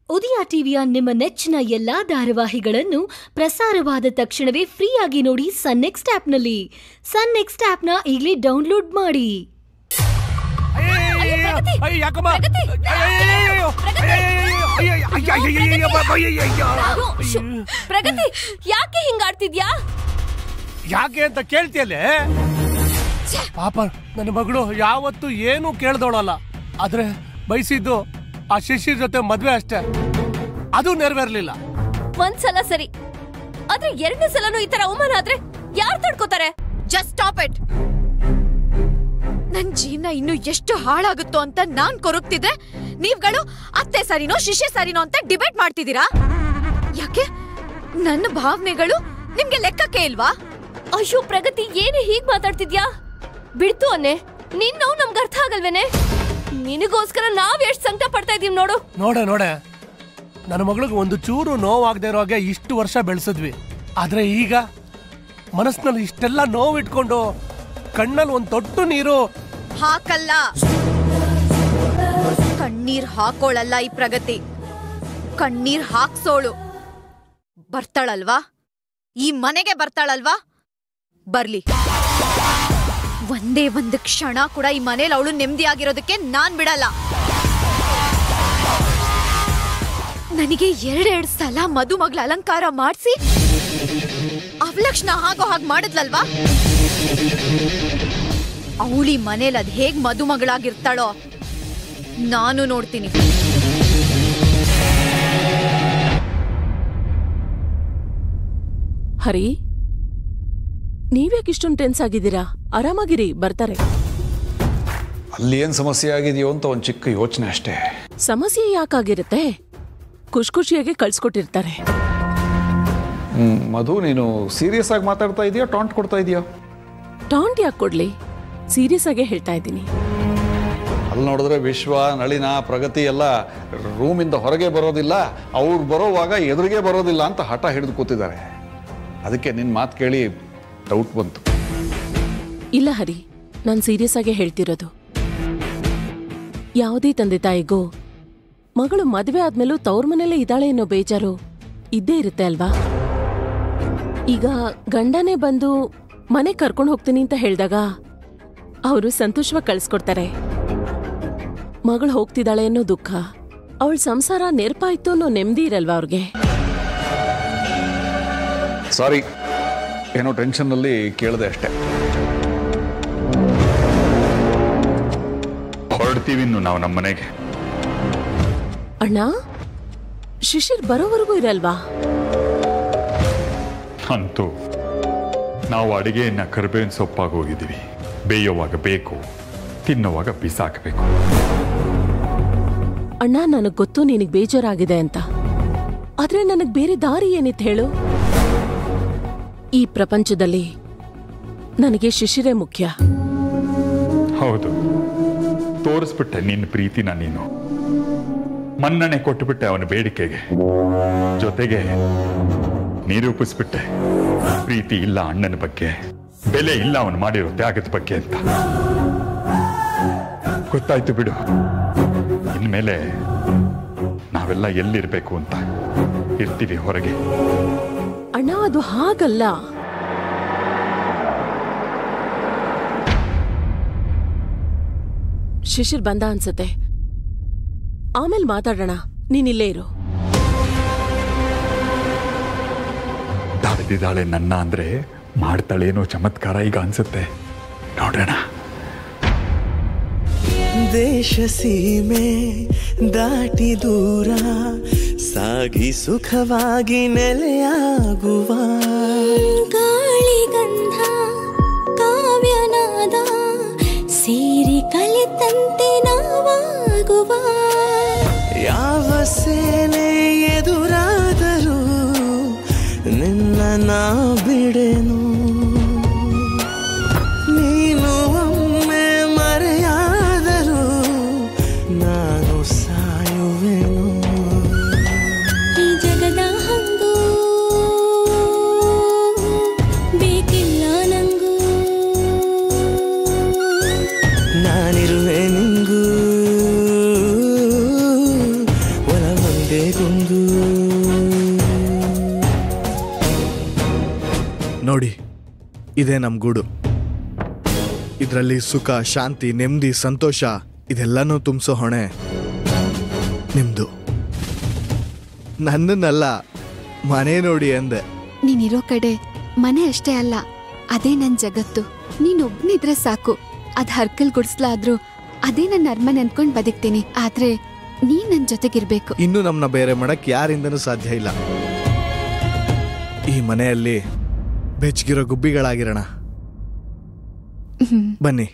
ಉದಯ ಟಿವಿಯ ನಿಮ್ಮ ನೆಚ್ಚಿನ ಎಲ್ಲಾ ಧಾರಾವಾಹಿಗಳನ್ನು ಪ್ರಸಾರವಾದ ತಕ್ಷಣವೇ ಫ್ರೀಯಾಗಿ ನೋಡಿ ಸನ್ ನೆಕ್ಸ್ಟ್ ಆಪ್ನಲ್ಲಿ ಸನ್ ನೆಕ್ಸ್ಟ್ ಆಪ್ನ ಈಗಲೇ ಡೌನ್ಲೋಡ್ ಮಾಡಿ ಅಯ್ಯ, ಯಾಕಮ್ಮ ಪ್ರಗತಿ! ಅಯ್ಯಯ್ಯಯ್ಯಯ್ಯೋ! ಪ್ರಗತಿ! ಅಯ್ಯಯ್ಯಯ್ಯಯ್ಯೋ! ಅಯ್ಯಯ್ಯಯ್ಯಯ್ಯೋ! ಬ- ಬ- ಅಯ್ಯಯ್ಯಯ್ಯೋ! ರಾಘು, ಶು, ಪ್ರಗತಿ ಯಾಕೆ ಹಿಂಗಾಡ್ತಿದ್ಯಾ ಯಾಕೆ ಅಂತ ಕೇಳ್ತಿಯಲ್ಲೇ ಪಾಪ ನನ್ನ ಮಗಳು ಯಾವತ್ತು ಏನು ಕೇಳ್ದೋಳಲ್ಲ ಆದ್ರೆ ಬಯಸಿದ್ದು ಆ ಶಿಶಿರ್ ಜೊತೆ ಮದ್ವೆ ಅಷ್ಟೇ ಅದು ನೆರವೇರ್ಲಿಲ್ಲ ಒಂದ್ಸಲ ಸರಿ ಆದ್ರೆ ಎರಡನೇ ಸಲನೂ ಈ ತರ ಅವಮಾನ ಆದ್ರೆ ಯಾರ್ ತಡ್ಕೋತಾರೆ ಜಸ್ಟ್ ಸ್ಟಾಪ್ ಇಟ್ ನನ್ ಜೀವನ ಇನ್ನು ಎಷ್ಟು ಹಾಳಾಗುತ್ತೋ ಅಂತ ನಾನ್ ಕೊರಗ್ತಿದ್ರೆ ನೀವ್ಗಳು ಅತ್ತೆ ಸರಿನೋ ಶಿಷ್ಯ ಸರಿನೋ ಅಂತ ಡಿಬೇಟ್ ಮಾಡ್ತಿದ್ದೀರಾ ಯಾಕೆ ನನ್ನ ಭಾವನೆಗಳು ನಿಮ್ಗೆ ಲೆಕ್ಕಕ್ಕೆ ಇಲ್ವಾ ಅಯ್ಯೋ ಪ್ರಗತಿ ಏನೇ ಹೀಗ್ ಮಾತಾಡ್ತಿದ್ಯಾ ಬಿಡ್ತು ಅನ್ನೆ ನಿನ್ ನೋವು ನಮ್ಗೆ ಅರ್ಥ ಆಗಲ್ವೇನೆ ನಿನಗೋಸ್ಕರ ನಾವ್ ಎಷ್ಟ್ ಸಂಕಟ ಪಡ್ತಾ ಇದೀವಿ ನೋಡು ನೋಡೆ ನೋಡೆ ನನ್ನ ಮಗಳಿಗೆ ಒಂದು ಚೂರು ನೋವಾಗದೆ ಇರೋ ಹಾಗೆ ಇಷ್ಟು ವರ್ಷ ಬೆಳೆಸಿದ್ವಿ ಆದ್ರೆ ಈಗ ಮನಸ್ಸಿನಲ್ಲಿ ಇಷ್ಟೆಲ್ಲ ನೋವು ಇಟ್ಕೊಂಡು ಕಣ್ಣಲ್ಲಿ ಒಂದು ತೊಟ್ಟು ನೀರು ಹಾಕಲ್ಲ ಕಣ್ಣೀರ್ ಹಾಕೋಳಲ್ಲ ಈ ಪ್ರಗತಿ ಕಣ್ಣೀರ್ ಹಾಕ್ಸೋಳು ಬರ್ತಾಳಲ್ವಾ ಈ ಮನೆಗೆ ಬರ್ತಾಳಲ್ವಾ ಬರ್ಲಿ ಒಂದೇ ಒಂದು ಕ್ಷಣ ಕೂಡ ಈ ಮನೇಲಿ ಅವಳು ನೆಮ್ಮದಿಯಾಗಿರೋದಕ್ಕೆ ನಾನ್ ಬಿಡಲ್ಲ ನನಗೆ ಎರಡೆರಡು ಸಲ ಮದುಮಗಳ ಅಲಂಕಾರ ಮಾಡಿಸಿ ಅವಲಕ್ಷಣ ಆಗೋ ಹಾಗೆ ಮಾಡಿದ್ಲಲ್ವಾ ಅವಳಿ ಮನೇಲಿ ಅದ್ ಹೇಗ್ ಮದುಮಗಳಾಗಿರ್ತಾಳೋ ನಾನು ನೋಡ್ತೀನಿ ಹರಿ ನೀವ್ಯಾಕೆ ಇಷ್ಟೊಂದು ಟೆನ್ಸ್ ಆಗಿದ್ದೀರಾ ಆರಾಮಾಗಿರಿ ಬರ್ತಾರೆ ಅಲ್ಲಿ ಏನು ಸಮಸ್ಯೆ ಆಗಿದೆಯೋ ಅಂತ ಒಂದು ಚಿಕ್ಕ ಯೋಚನೆ ಅಷ್ಟೇ ಸಮಸ್ಯೆ ಯಾಕಾಗಿರುತ್ತೆ ಖುಷಿ ಖುಷಿಯಾಗಿ ಕಳ್ಸ್ಕೊಟ್ಟಿರ್ತಾರೆ ಹ್ಮ್, ಮಧು ನೀನು ಸೀರಿಯಸ್ ಆಗಿ ಮಾತಾಡ್ತಾ ಇದೀಯಾ ಟಾಂಟ್ ಕೊಡ್ತಾ ಇದೀಯಾ ಟಾಂಟ್ ಯಾಕೆ ಕೊಡ್ಲಿ ಸೀರಿಯಸ್ ಆಗೇ ಹೇಳ್ತಾ ಇದ್ದೀನಿ ಅಲ್ಲಿ ನೋಡಿದ್ರೆ ವಿಶ್ವ ನಳಿನ ಪ್ರಗತಿ ಎಲ್ಲ ರೂಮಿಂದ ಹೊರಗೆ ಬರೋದಿಲ್ಲ ಅವ್ರು ಬರೋವಾಗ ಎದುರಿಗೆ ಬರೋದಿಲ್ಲ ಅಂತ ಹಠ ಹಿಡಿದು ಕೂತಿದ್ದಾರೆ ಅದಕ್ಕೆ ನಿನ್ನ ಮಾತು ಕೇಳಿ ಡೌಟ್ ಬಂತು ಇಲ್ಲ ಹರಿ ನಾನು ಸೀರಿಯಸ್ ಆಗೇ ಹೇಳ್ತಿರೋದು ಯಾವುದೇ ತಂದೆ ತಾಯಿಗೂ ಮಗಳು ಮದುವೆ ಆದ್ಮೇಲೂ ತವ್ರ ಮನೇಲೇ ಇದ್ದಾಳೆ ಅನ್ನೋ ಬೇಜಾರು ಇದ್ದೇ ಇರುತ್ತೆ ಅಲ್ವಾ ಈಗ ಗಂಡನೇ ಬಂದು ಮನೆ ಕರ್ಕೊಂಡು ಹೋಗ್ತೀನಿ ಅಂತ ಹೇಳಿದಾಗ ಅವರು ಸಂತೋಷವಾಗಿ ಕಳಿಸ್ಕೊಡ್ತಾರೆ ಮಗಳು ಹೋಗ್ತಿದ್ದಾಳೆ ಅನ್ನೋ ದುಃಖ ಅವಳ ಸಂಸಾರ ನೆರಪಾಯ್ತು ಅನ್ನೋ ನೆಮ್ಮದಿ ಇರಲ್ವಾ ಅವ್ರಿಗೆ ಸಾರಿ ಏನೋ ಟೆನ್ಷನ್ನಲ್ಲಿ ಕೇಳಿದೆ ಅಷ್ಟೇ ಹೊರಡ್ತೀವಿ ಇನ್ನು ನಾವು ನಮ್ಮ ಮನೆಗೆ ಅಣ್ಣ ಶಿಶಿರ್ ಬರೋವರೆಗೂ ಇರಲ್ವಾ ಅಂತೂ ನಾವು ಅಡಿಗೆಯನ್ನ ಕರಿಬೇವಿನ ಸೊಪ್ಪಾಗಿ ಹೋಗಿದ್ದೀವಿ ಬೇಯೋವಾಗ ಬೇಕು ತಿನ್ನೋವಾಗ ಬಿಸಾಕಬೇಕು ಅಣ್ಣ ನನಗ್ ಗೊತ್ತು ನಿನಗ್ ಬೇಜಾರಾಗಿದೆ ಅಂತ ಆದ್ರೆ ನನಗ್ ಬೇರೆ ದಾರಿ ಏನಿತ್ತು ಹೇಳು ಈ ಪ್ರಪಂಚದಲ್ಲಿ ನನಗೆ ಶಿಶಿರೇ ಮುಖ್ಯ ಹೌದು ತೋರಿಸ್ಬಿಟ್ಟೆ ನಿನ್ನ ಪ್ರೀತಿನ ನೀನು ಮನ್ನಣೆ ಕೊಟ್ಟುಬಿಟ್ಟೆ ಅವನ ಬೇಡಿಕೆಗೆ ಜೊತೆಗೆ ನಿರೂಪಿಸ್ಬಿಟ್ಟೆ ಪ್ರೀತಿ ಇಲ್ಲ ಅಣ್ಣನ ಬಗ್ಗೆ ಬೆಲೆ ಇಲ್ಲ ಅವನು ಮಾಡಿರೋ ತ್ಯಾಗದ ಬಗ್ಗೆ ಅಂತ ಗೊತ್ತಾಯ್ತು ಬಿಡು ಇನ್ಮೇಲೆ ನಾವೆಲ್ಲ ಎಲ್ಲಿರ್ಬೇಕು ಅಂತ ಇರ್ತೀವಿ ಹೊರಗೆ ಅಣ್ಣ ಅದು ಹಾಗಲ್ಲ ಶಿಶಿರ್ ಬಂದ ಅನ್ಸತ್ತೆ ಆಮೇಲೆ ಮಾತಾಡೋಣ ನೀನಿಲ್ಲೇ ಇರು ದಾಳಿದಿದ್ದಾಳೆ ನನ್ನ ಅಂದ್ರೆ ಮಾಡ್ತಾಳೇನೋ ಚಮತ್ಕಾರ ಈಗ ಅನ್ಸುತ್ತೆ ನೋಡೋಣ ದೇಶ ಸೀಮೆ ದಾಟಿ ದೂರ ಸಾಗಿ ಸುಖವಾಗಿ ನೆಲೆಯಾಗುವ ಗಾಳಿಗಂಧ ಕಾವ್ಯನಾದ ಸೇರಿ ಕಲಿತಂತೆ ನಾವಾಗುವ ಯಾವ ಸೇನೆ ಎದುರಾದರೂ ನಿನ್ನ ನಾ ಬಿಡೆನು ನೀನು ಒಮ್ಮೆ ಮರೆಯಾದರೂ ನಾನು ಸಾಯುವೆನು ಈ ಜಗದ ಹಂಗೂ ಬೇಕಿಲ್ಲ ನಂಗೂ ನಾನಿರುವೆ ನಿಂಗೂ ಒಲ ಒಂದೇ ಹೇಗೊಂದು ನೋಡಿ ಇದೇ ನಮ್ಮ ಗೂಡು ಇದರಲ್ಲಿ ಸುಖ ಶಾಂತಿ ನೆಮ್ಮದಿ ಸಂತೋಷ ಇದೆಲ್ಲನೂ ತುಂಬಿಸೋ ಹೊಣೆ ನಿಮ್ದು ನನ್ನನ್ನಲ್ಲ ಮನೆ ನೋಡಿ ಅಂದೆ ನೀನಿರೋ ಕಡೆ ಮನೆ ಅಷ್ಟೇ ಅಲ್ಲ ಅದೇ ನನ್ ಜಗತ್ತು ನೀನ್ ಒಬ್ನಿದ್ರೆ ಸಾಕು ಅದ್ ಹರ್ಕಲ್ ಗುಡ್ಸ್ಲಾದ್ರೂ ಅದೇ ನನ್ನ ಅರ್ಮನೆ ಅನ್ಕೊಂಡ್ ಬದುಕ್ತೀನಿ ಆದ್ರೆ ನೀನ್ ನನ್ ಜೊತೆಗಿರ್ಬೇಕು ಇನ್ನು ನಮ್ಮನ್ನ ಬೇರೆ ಮಾಡಕ್ ಯಾರಿಂದನೂ ಸಾಧ್ಯ ಇಲ್ಲ ಈ ಮನೆಯಲ್ಲಿ ಬೆಚ್ಚಗಿರೋ ಗುಬ್ಬಿಗಳಾಗಿರೋಣ ಬನ್ನಿ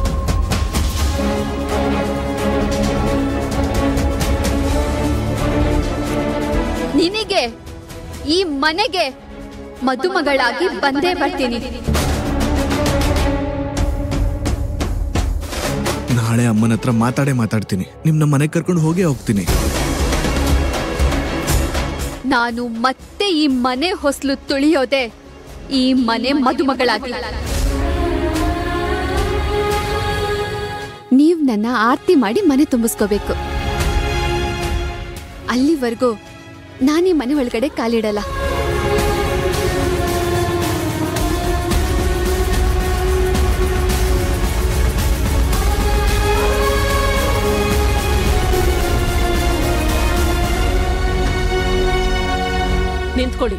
ನಿನಗೆ ಈ ಮನೆಗೆ ಮದುಮಗಳಾಗಿ ಬಂದೇ ಬರ್ತೀನಿ ನಾಳೆ ಅಮ್ಮನ ಹತ್ರ ಮಾತಾಡೇ ಮಾತಾಡ್ತೀನಿ ನಿಮ್ನ ಮನೆಗೆ ಕರ್ಕೊಂಡು ಹೋಗೇ ಹೋಗ್ತೀನಿ ನಾನು ಮತ್ತೆ ಈ ಮನೆ ಹೊಸ್ಲು ತುಳಿಯೋದೆ ಈ ಮನೆ ಮದುಮಗಳಾಗಿ ನೀವ್ ನನ್ನ ಆರ್ತಿ ಮಾಡಿ ಮನೆ ತುಂಬಿಸ್ಕೋಬೇಕು ಅಲ್ಲಿವರೆಗೂ ನಾನೀ ಮನೆ ಒಳಗಡೆ ಕಾಲಿಡಲ್ಲ ನಿಂತ್ಕೊಳ್ಳಿ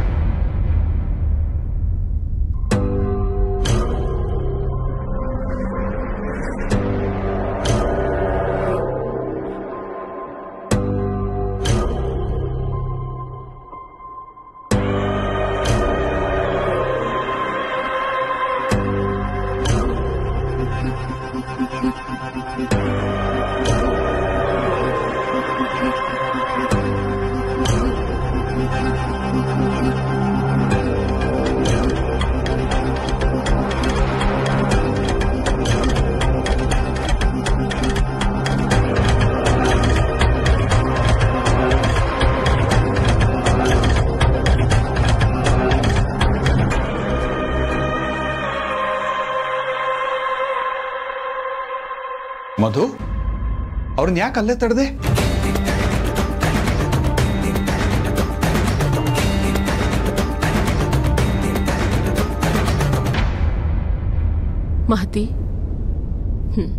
ಮಧು ಅವ್ರನ್ನ ಯಾಕೆ ಅಲ್ಲೇ ತಡೆದೆ ಮಹತಿ ಹ್ಮ್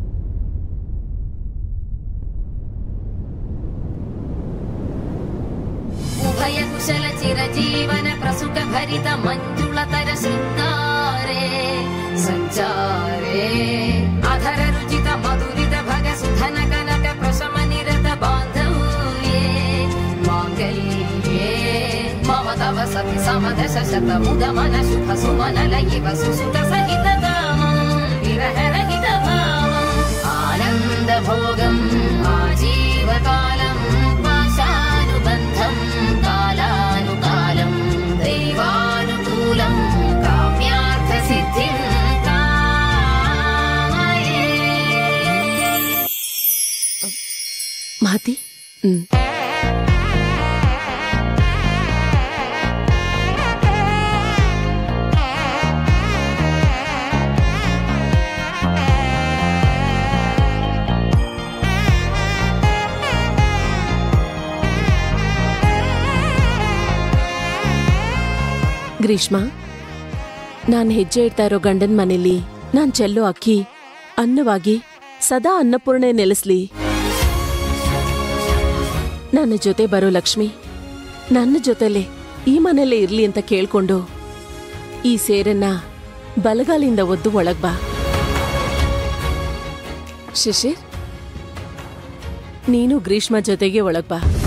ಉಭಯ ಕುಶಲ ಚಿರಜೀವನ ಪ್ರಸುಖ ಭರಿತ ಮಂಜುಳತರ ಶೃಂಗಾರೆ ಸಂಚಾರೇ ಅಧರ ರುಚಿತ ಮಧುರಿತ ಭಗ ಸುಧನ ಕನಕ ಪ್ರಶಮ ನಿರತ ಬಾಂಧವ್ಯೇ ಮಾಂಗಲ್ಯೇ ಮಮ ತವ ಸತಿ ಸಮದಶ ಶತ ಮುದ ಮನ ಶುಭ ಸುಮನ ಲಯಿವ ಸುಸುತ ಸಹಿತ ಧಾಮಂ ವಿರಹ ರಹಿತ ಭಾವಂ ಆನಂದ ಭೋಗಂ ಆಜೀವಕಾಲಂ ಪಾಶಾನುಬಂಧಂ ಕಾಲಾನುಕಾಲಂ ದೈವಾನುಕೂಲಂ ಕಾಮ್ಯಾರ್ಥ ಸಿದ್ಧಿಂ ಕಾಮಯೇ ಮಹತಿ ಹ್ಮ್ ಗ್ರೀಷ್ಮ ನಾನ್ ಹೆಜ್ಜೆ ಇಡ್ತಾ ಇರೋ ಗಂಡನ್ ಮನೇಲಿ ನಾನ್ ಚೆಲ್ಲೋ ಅಕ್ಕಿ ಅನ್ನವಾಗಿ ಸದಾ ಅನ್ನಪೂರ್ಣೆ ನೆಲೆಸ್ಲಿ ನನ್ನ ಜೊತೆ ಬರೋ ಲಕ್ಷ್ಮಿ ನನ್ನ ಜೊತೆಲೆ ಈ ಮನೇಲೇ ಇರ್ಲಿ ಅಂತ ಕೇಳ್ಕೊಂಡು ಈ ಸೇರನ್ನ ಬಲಗಾಲಿಂದ ಒದ್ದು ಒಳಗ್ ಬಾ ಶಿಶಿರ್ ನೀನು ಗ್ರೀಷ್ಮ ಜೊತೆಗೆ ಒಳಗ್ ಬಾ